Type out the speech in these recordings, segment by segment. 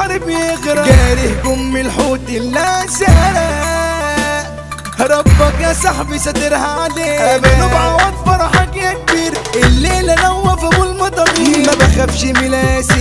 البحر بيغرق جاري هجوم الحوت اللي سرق ربك يا صاحبي ساترها عليك قابله بعوض فرحك يا كبير الليلة نوف ابو المطامير ما بخافش ملاس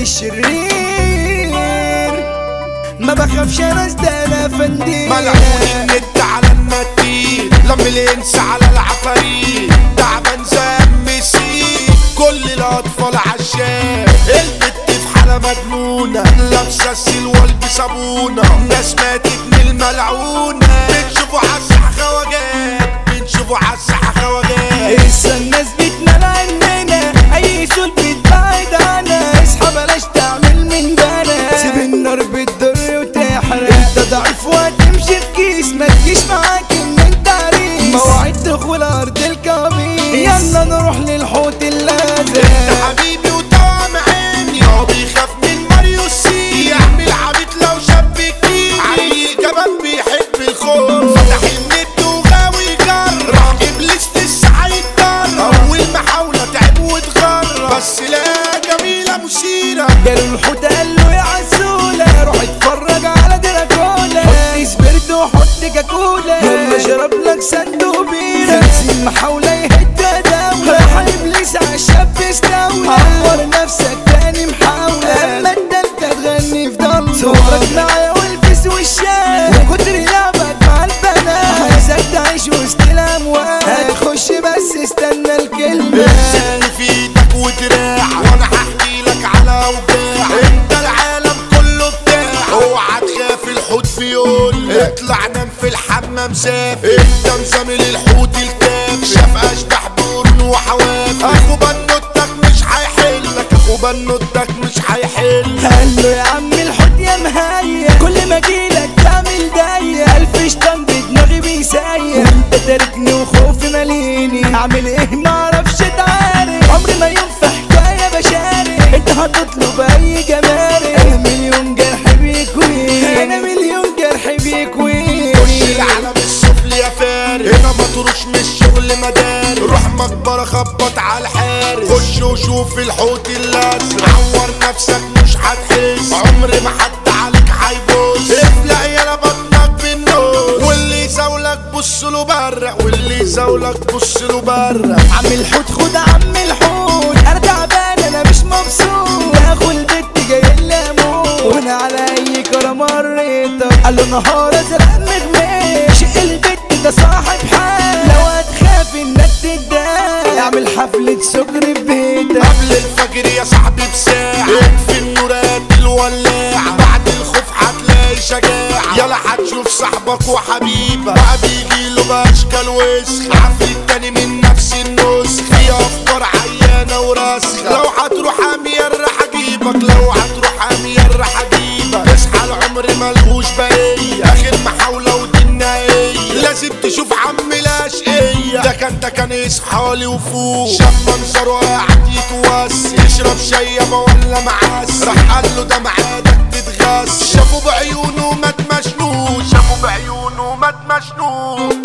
الشرير ما بخافش ناس ده انا فندير ملعون الند على النتيل لم الانس على العفاريت تعبان زي مسيك كل الاطفال عشان البت في حالة مجنونة لابسة السلوى بصابونة ناس ماتت من الملعونة بنشوفوا عالساحة خواجات بنشوفوا عالساحة خواجات لسه الناس بتملى عننا اي سول بتبعد عنا اصحى بلاش تعمل من بنا سيب النار بتضر وتحرق انت ضعيف وهتمشي في كيس ما تجيش معاك ان انت عريس مواعيد دخول ارض الكبيس يلا نروح للحوت اللازق حبيبي وطعم عيني هو بيخاف من ماريو سي يعمل عبيط لو شاب كتير عيل كمان بيحب الخوف فتح النت وغاوي جر راح ابليس لسه هيتضر اول محاولة تعب واتغر بس لا جميلة مثيرة جاله الحوت قال له يا عسولة روح اتفرج على دراكولا حط سبيرت وحط كاكولا يلا شرب لك صندوق بيرة خمسين محاولة يهد دولة راح ابليس عالشاب استولى عور نفسك تاني محاولة اما التالتة تغني في ضلمة صورك معايا والبس وشاك وكتر لعبك مع البنات عايزك تعيش وسط الاموات هتخش بس استنى الكلمة سن في ايدك ودراع وانا هحكي لك على اوجاع انت العالم كله بتاع اوعى تخاف الحوت بيقول اطلع نام في الحمام سافر انت مزامل الحوت الكاف شاف اشبح بقرن وحواف اخو بنوتك مش هيحلك اخو بنوتك مش هيحل قال له يا عم الحوت يا مهيا كل ما اجيلك تعمل ضيق الف شطان بدماغي بيسيح وانت تاركني وخوفي ماليني اعمل ايه معرفش اتعارك عمري ما يوم في حكايه بشارك انت هتطلب اي جمارك انا مليون جرح بيكويني انا مليون جرح بيكويني خش العالم السفلي يا فارس هنا ما تروش من الشغل مدارس روح مقبرة خبط على الحارس خش وشوف الحوت الازرق عور نفسك مش هتحس عمر ما حد عليك هيبص افلق يا بطنك بالنص واللي يزاولك بص له برق واللي يزاولك بص له برق عم الحوت خد عم الحوت انا تعبان انا مش مبسوط اخو البت جاي لي اموت وانا على اي كرة مريت قال له نهار ازرق مغمق شق البت ده صاحب حال لو هتخاف انك تتضايق اعمل حفلة سكر في بيتك قبل الفجر يا صاحبي بساعة اطفي النورات الولاعة بعد الخوف هتلاقي شجاعة يلا هتشوف صاحبك وحبيبك بقى بيجيله بأشكال وسخ عفريت تاني من نفس النسخ في أفكار عيانة وراسخة لو هتروح أمير راح أجيبك لو هتروح أمير راح أجيبك اصحى العمر ملهوش بقية آخر محاولة ودي النهاية لازم تشوف عم الأشقية ده كان ده كان يصحى لي وفوق شاف منظره قاعد يتوس يشرب شيبة ولا معاس راح قال له ده معادك تتغاس شافه بعيونه مات مشنون شافه بعيونه مات مشنون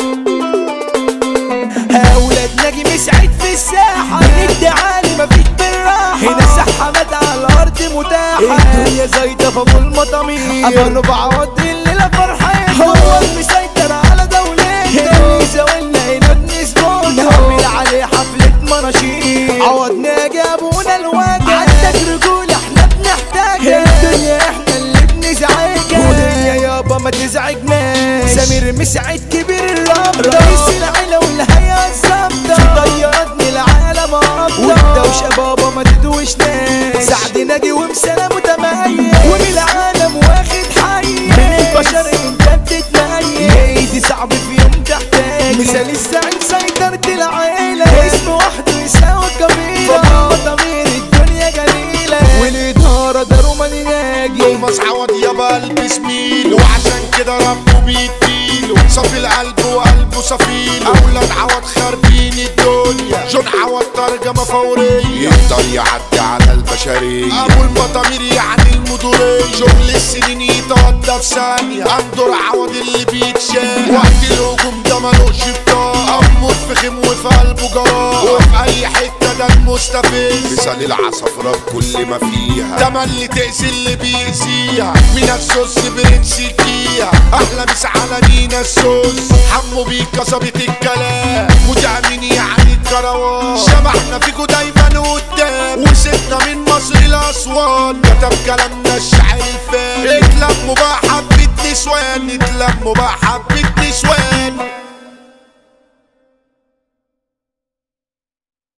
اولاد ناجي مسعد في الساحة ندي عالي مفيش بالراحة هنا السحابات على الارض متاحة الدنيا زايدة فابو المطامير ابانو بعوض الليلة فرحين هو المسيطر على دولته اللي زاولنا هنا بنسبوته نعمل عليه حفلة مناشير عوض ناجي ابونا الواجع عندك رجولة احنا بنحتاجها الدنيا احنا اللي بنزعجها ودنيا يابا ما تزعجناش سمير مسعد كبير الرب رئيس العيلة والهيئة الظابطة ضيعتني العالم أفضل والدوشة بابا ما تدوشناش سعد ناجي ومسالة متميز ومن العالم واخد حي من البشر انت بتتميز ايدي صعب في يوم تحتاج مثال السعيد سيطرة العيلة اسم وحده يساوي قبيلة فابو ضمير الدنيا جميلة والإدارة ده روماني ناجي توماس عوض يابا البس ميلو وعشان كده ربه بيديله صافي القلب وقلبه صفيل اولاد عوض خاربين الدنيا جون عوض ترجمه فوريه يقدر يعدي على البشريه ابو المطامير يعني المدوريه شغل السنين يتودى في ثانيه اندر عوض اللي بيتشال وقت الهجوم ده ملوش بطاقه امور فخم وفي قلبه جراح وفي اي حته ده ده المستفز مثال العصفرة كل ما فيها تملي تأذي اللي بيأذيها من السوس برنسيكيها احلى مس على مينا السوس حمو بيك كسبت الكلام وتأمين يعني الكروان شبحنا فيكو دايما قدام وسيبنا من مصر لأسوان كتب كلامنا الشاعر الفاني اتلموا بقى حبة نسوان اتلموا بقى حبة نسوان